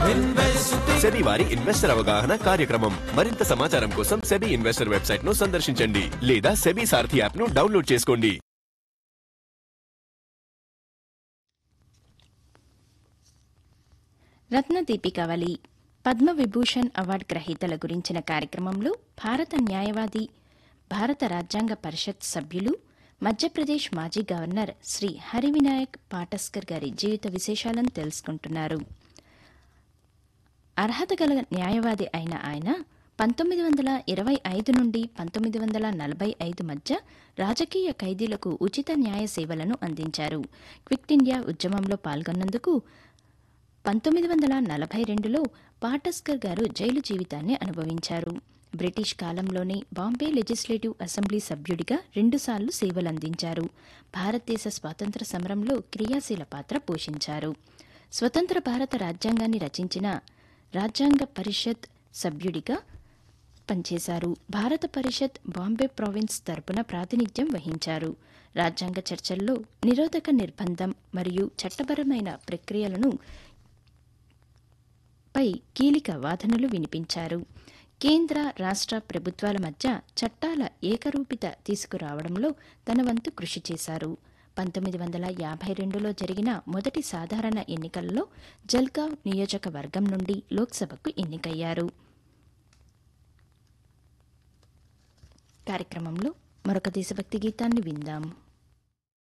SEBI వారి investor అవగాహన కార్యక్రమం మరింత సమాచారం కోసం సెబీ ఇన్వెస్టర్ వెబ్సైట్ ను సందర్శించండి లేదా సెబీ సారథి యాప్ ను డౌన్లోడ్ చేసుకోండి రత్న దీపికావళి పద్మ విభూషణ్ అవార్డు గ్రహీతల గురించిన కార్యక్రమంలో భారత న్యాయవాది భారత రాజ్యాంగ పరిషత్ సభ్యులు మధ్యప్రదేశ్ మాజీ గవర్నర్ శ్రీ హరివినాయక్ పాటస్కర్ గారి జీవిత విశేషాలను తెలుసుకుంటున్నారు అర్హత గల న్యాయవాది అయిన ఆయన పంతొమ్మిది వందల ఇరవై ఐదు నుండి పంతొమ్మిది వందల నలభై ఐదు మధ్య రాజకీయ ఖైదీలకు ఉచిత న్యాయ సేవలను అందించారు క్విట్ ఇండియా ఉద్యమంలో పాల్గొన్నందుకు పంతొమ్మిది వందల నలభై రెండులో పాటస్కర్ గారు జైలు జీవితాన్ని అనుభవించారు బ్రిటిష్ కాలంలోనే బాంబే లెజిస్లేటివ్ అసెంబ్లీ సభ్యుడిగా రెండుసార్లు సేవలందించారు భారతదేశ స్వాతంత్ర సమరంలో క్రియాశీల పాత్ర పోషించారు స్వతంత్ర భారత రాజ్యాంగాన్ని రచించిన రాజ్యాంగ పరిషత్ సభ్యుడిగా పనిచేశారు భారత పరిషత్ బాంబే ప్రావిన్స్ తరపున ప్రాతినిధ్యం వహించారు రాజ్యాంగ చర్చల్లో నిరోధక నిర్బంధం మరియు చట్టపరమైన ప్రక్రియలను పై కీలక వాదనలు వినిపించారు కేంద్ర రాష్ట్ర ప్రభుత్వాల మధ్య చట్టాల ఏకరూపిత తీసుకురావడంలో తన వంతు కృషి చేశారు పంతొమ్మిది వందల యాభై రెండులో జరిగిన మొదటి సాధారణ ఎన్నికల్లో జల్గావ్ నియోజకవర్గం నుండి లోక్సభకు ఎన్నికయ్యారు కార్యక్రమంలో మరొక దేశభక్తి గీతాన్ని విందాం